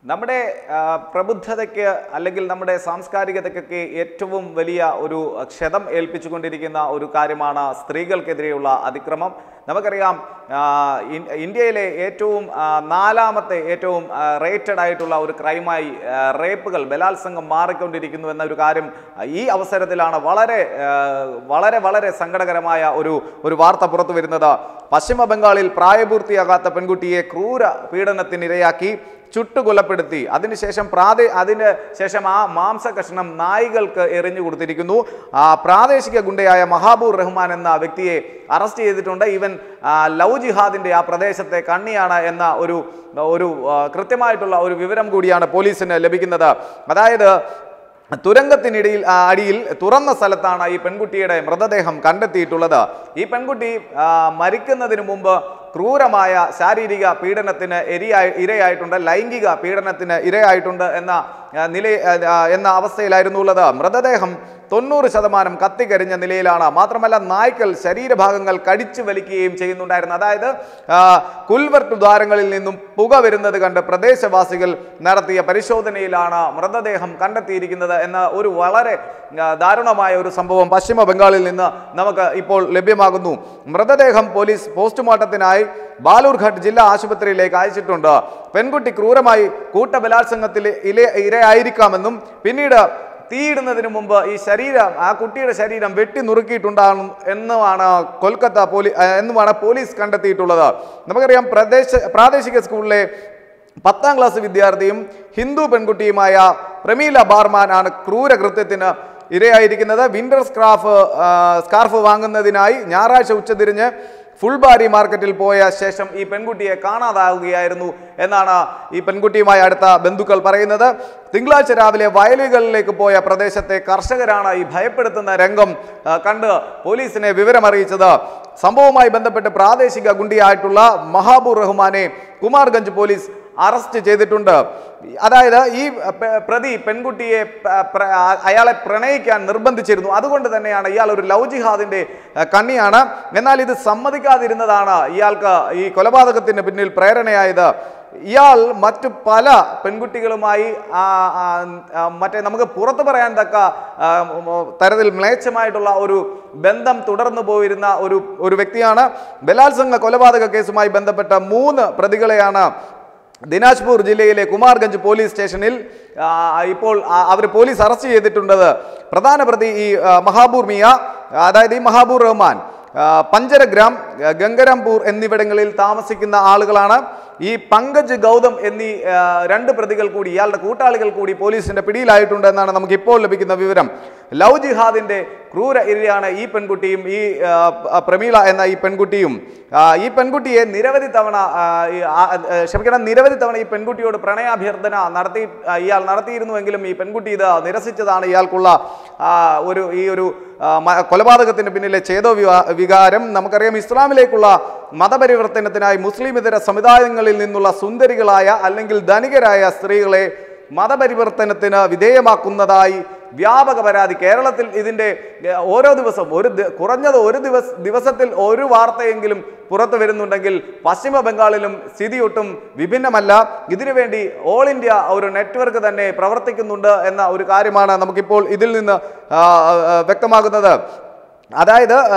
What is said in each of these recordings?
നമ്മുടെ ആ, പ്രബുദ്ധതയ്ക്ക് അല്ലെങ്കിൽ നമ്മുടെ സാംസ്കാരികതയ്ക്കൊക്കെ ഏറ്റവും വലിയ ഒരു ക്ഷതം ഏൽപ്പിച്ചുകൊണ്ടിരിക്കുന്ന ഒരു കാര്യമാണ് സ്ത്രീകൾക്കെതിരെയുള്ള അതിക്രമം നമുക്കറിയാം ആ, ഇൻ- ഇന്ത്യയിലെ ഏറ്റവും ആ, നാലാമത്തെ ഏറ്റവും റേറ്റഡ് ആയിട്ടുള്ള ഒരു ക്രൈമായി ആ, റേപ്പുകൾ ബലാത്സംഗം മാറിക്കൊണ്ടിരിക്കുന്നു എന്ന ഒരു കാര്യം ആ, ഈ അവസരത്തിലാണ് വളരെ ആ, വളരെ വളരെ സങ്കടകരമായ ഒരു ഒരു വാർത്ത പുറത്തു വരുന്നത് പശ്ചിമ ബംഗാളിൽ പ്രായപൂർത്തിയാകാത്ത പെൺകുട്ടിയെ ക്രൂര പീഡനത്തിനിരയാക്കി ചുട്ടുകൊലപ്പെടുത്തി അതിനുശേഷം പ്രാദേ അതിന് ശേഷം ആ മാംസ കഷ്ണം നായികൾക്ക് എറിഞ്ഞു കൊടുത്തിരിക്കുന്നു ആ പ്രാദേശിക ഗുണ്ടയായ മഹാബൂർ റഹ്മാൻ എന്ന വ്യക്തിയെ അറസ്റ്റ് ചെയ്തിട്ടുണ്ട് ഇവൻ ആ, ലവ് ജിഹാദിന്റെ ആ പ്രദേശത്തെ കണ്ണിയാണ് എന്ന ഒരു ഒരു ആ, കൃത്യമായിട്ടുള്ള ഒരു വിവരം കൂടിയാണ് പോലീസിന് ലഭിക്കുന്നത് അതായത് തുരങ്കത്തിനിടയിൽ ആ, അടിയിൽ തുറന്ന സ്ഥലത്താണ് ഈ പെൺകുട്ടിയുടെ മൃതദേഹം കണ്ടെത്തിയിട്ടുള്ളത് ഈ പെൺകുട്ടി ആ, മരിക്കുന്നതിന് മുമ്പ് ക്രൂരമായ ശാരീരിക പീഡനത്തിന് ഇരയായി ഇരയായിട്ടുണ്ട് ലൈംഗിക പീഡനത്തിന് ഇരയായിട്ടുണ്ട് എന്ന ആ, നില ആ, ആ, എന്ന അവസ്ഥയിലായിരുന്നു ഉള്ളത് മൃതദേഹം തൊണ്ണൂറ് ശതമാനം കത്തിക്കരിഞ്ഞ നിലയിലാണ് മാത്രമല്ല നായ്ക്കൾ ശരീരഭാഗങ്ങൾ കടിച്ചു വലിക്കുകയും ചെയ്യുന്നുണ്ടായിരുന്നു അതായത് ആ, കുൽവർട്ട് ദ്വാരങ്ങളിൽ നിന്നും പുക വരുന്നത് കണ്ട് പ്രദേശവാസികൾ നടത്തിയ പരിശോധനയിലാണ് മൃതദേഹം കണ്ടെത്തിയിരിക്കുന്നത് എന്ന ഒരു വളരെ ആ, ദാരുണമായ ഒരു സംഭവം പശ്ചിമ ബംഗാളിൽ നിന്ന് നമുക്ക് ഇപ്പോൾ ലഭ്യമാകുന്നു മൃതദേഹം പോലീസ് പോസ്റ്റ്മോർട്ടത്തിനായി ബാലൂർഘട്ട് ജില്ലാ ആശുപത്രിയിലേക്ക് അയച്ചിട്ടുണ്ട് പെൺകുട്ടി ക്രൂരമായി കൂട്ടബലാത്സംഗത്തിൽ ഇല ഇരയായിരിക്കാമെന്നും പിന്നീട് തീയിടുന്നതിന് മുമ്പ് ഈ ശരീരം ആ കുട്ടിയുടെ ശരീരം വെട്ടി നുറുക്കിയിട്ടുണ്ടാകും എന്നുമാണ് കൊൽക്കത്ത പോലീ ആ, എന്നുമാണ് പോലീസ് കണ്ടെത്തിയിട്ടുള്ളത് നമുക്കറിയാം പ്രദേശ പ്രാദേശിക സ്കൂളിലെ പത്താം ക്ലാസ് വിദ്യാർത്ഥിയും ഹിന്ദു പെൺകുട്ടിയുമായ പ്രമീല ബാർമാൻ ആണ് ക്രൂരകൃത്യത്തിന് ഇരയായിരിക്കുന്നത് വിന്റർ സ്ക്രാഫ് ആ, സ്കാർഫ് വാങ്ങുന്നതിനായി ഞായറാഴ്ച ഉച്ചതിരിഞ്ഞ് ഫുൾബാരി മാർക്കറ്റിൽ പോയ ശേഷം ഈ പെൺകുട്ടിയെ കാണാതാവുകയായിരുന്നു എന്നാണ് ഈ പെൺകുട്ടിയുമായി അടുത്ത ബന്ധുക്കൾ പറയുന്നത് തിങ്കളാഴ്ച രാവിലെ വയലുകളിലേക്ക് പോയ പ്രദേശത്തെ കർഷകരാണ് ഈ ഭയപ്പെടുത്തുന്ന രംഗം ആ, കണ്ട് പോലീസിനെ വിവരമറിയിച്ചത് സംഭവവുമായി ബന്ധപ്പെട്ട് പ്രാദേശിക ഗുണ്ടിയായിട്ടുള്ള മഹാബൂർ റഹ്മാനെ കുമാർഗഞ്ച് പോലീസ് അറസ്റ്റ് ചെയ്തിട്ടുണ്ട് അതായത് ഈ പെ- പ്രതി പെൺകുട്ടിയെ പ- പ്ര- അയാളെ പ്രണയിക്കാൻ നിർബന്ധിച്ചിരുന്നു അതുകൊണ്ട് തന്നെയാണ് ഇയാൾ ഒരു ലവ് ജിഹാദിന്റെ അഹ്, കണ്ണിയാണ് എന്നാൽ ഇത് സമ്മതിക്കാതിരുന്നതാണ് ഇയാൾക്ക് ഈ കൊലപാതകത്തിന് പിന്നിൽ പ്രേരണയായത് ഇയാൾ മറ്റു പല പെൺകുട്ടികളുമായി ആ, ആ, ആ, മറ്റേ നമുക്ക് പുറത്തു പറയാൻ തക്ക ആ, ഉം, തരത്തിൽ മ്ലേച്ഛമായിട്ടുള്ള ഒരു ബന്ധം തുടർന്നു പോയിരുന്ന ഒരു ഒരു വ്യക്തിയാണ് ബലാത്സംഗ കൊലപാതക കേസുമായി ബന്ധപ്പെട്ട മൂന്ന് പ്രതികളെയാണ് ദിനാജ്പൂർ ജില്ലയിലെ കുമാർഗഞ്ച് പോലീസ് സ്റ്റേഷനിൽ ആ, ഇപ്പോൾ അവർ പോലീസ് അറസ്റ്റ് ചെയ്തിട്ടുള്ളത് പ്രധാന പ്രതി ഈ ആ, മഹാബൂർ മിയ അതായത് ഈ മഹാബൂർ റഹ്മാൻ ആ, പഞ്ചരഗ്രാം ആ, ഗംഗരാംപൂർ എന്നിവിടങ്ങളിൽ താമസിക്കുന്ന ആളുകളാണ് ഈ പങ്കജ് ഗൗതം എന്നീ ആ, രണ്ട് പ്രതികൾ കൂടി ഇയാളുടെ കൂട്ടാളികൾ കൂടി പോലീസിന്റെ പിടിയിലായിട്ടുണ്ട് എന്നാണ് നമുക്ക് ഇപ്പോൾ ലഭിക്കുന്ന വിവരം ലവ് ജിഹാദിന്റെ ക്രൂര ഇരയാണ് ഈ പെൺകുട്ടിയും ഈ ആ, ആ, പ്രമീള എന്ന ഈ പെൺകുട്ടിയും ആ, ഈ പെൺകുട്ടിയെ നിരവധി തവണ ആ, ഈ, ആ, ആ, ക്ഷമിക്കണം നിരവധി തവണ ഈ പെൺകുട്ടിയോട് പ്രണയാഭ്യർത്ഥന നടത്തി ആ, ഇയാൾ നടത്തിയിരുന്നുവെങ്കിലും ഈ പെൺകുട്ടി ഇത് നിരസിച്ചതാണ് ഇയാൾക്കുള്ള ആ, ഒരു ഈ ഒരു ആ, മ- കൊലപാതകത്തിന് പിന്നിലെ ചേതോ വിവാ- വികാരം നമുക്കറിയാം ഇസ്ലാമിലേക്കുള്ള മതപരിവർത്തനത്തിനായി മുസ്ലിം ഇതര സമുദായങ്ങളിൽ നിന്നുള്ള സുന്ദരികളായ അല്ലെങ്കിൽ ധനികരായ സ്ത്രീകളെ മതപരിവർത്തനത്തിന് വിധേയമാക്കുന്നതായി വ്യാപക പരാതി കേരളത്തിൽ ഇതിൻ്റെ ഏ, ഓരോ ദിവസം ഒരു ദി- കുറഞ്ഞത് ഒരു ദിവസ ദിവസത്തിൽ ഒരു വാർത്തയെങ്കിലും പുറത്തു വരുന്നുണ്ടെങ്കിൽ പശ്ചിമ ബംഗാളിലും സ്ഥിതി ഒട്ടും വിഭിന്നമല്ല ഇതിനുവേണ്ടി ഓൾ ഇന്ത്യ ഒരു നെറ്റ്വർക്ക് തന്നെ പ്രവർത്തിക്കുന്നുണ്ട് എന്ന ഒരു കാര്യമാണ് നമുക്കിപ്പോൾ ഇതിൽ നിന്ന് ആ, ആ, വ്യക്തമാകുന്നത് അതായത് ആ,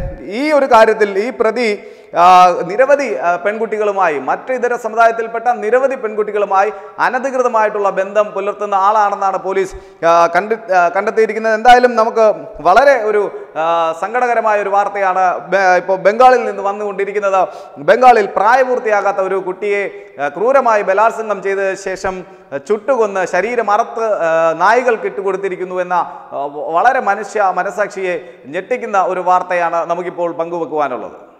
ഈ ഒരു കാര്യത്തിൽ ഈ പ്രതി ആ, നിരവധി ആ, പെൺകുട്ടികളുമായി മറ്റ് ഇതര സമുദായത്തിൽപ്പെട്ട നിരവധി പെൺകുട്ടികളുമായി അനധികൃതമായിട്ടുള്ള ബന്ധം പുലർത്തുന്ന ആളാണെന്നാണ് പോലീസ് ആ, കണ്ടി ആ, കണ്ടെത്തിയിരിക്കുന്നത് എന്തായാലും നമുക്ക് വളരെ ഒരു ആ, സങ്കടകരമായ ഒരു വാർത്തയാണ് ബെ- ഇപ്പോൾ ബംഗാളിൽ നിന്ന് വന്നുകൊണ്ടിരിക്കുന്നത് ബംഗാളിൽ പ്രായപൂർത്തിയാകാത്ത ഒരു കുട്ടിയെ ആ, ക്രൂരമായി ബലാത്സംഗം ചെയ്ത ശേഷം ആ, ചുട്ടുകൊന്ന് ശരീരം അറുത്ത് ആ, നായ്കൾക്ക് ഇട്ടുകൊടുത്തിരിക്കുന്നു എന്ന ആ, വളരെ മനുഷ്യ മനസാക്ഷിയെ ഞെട്ടിക്കുന്ന ഒരു വാർത്തയാണ് നമുക്കിപ്പോൾ പങ്കുവെക്കുവാനുള്ളത്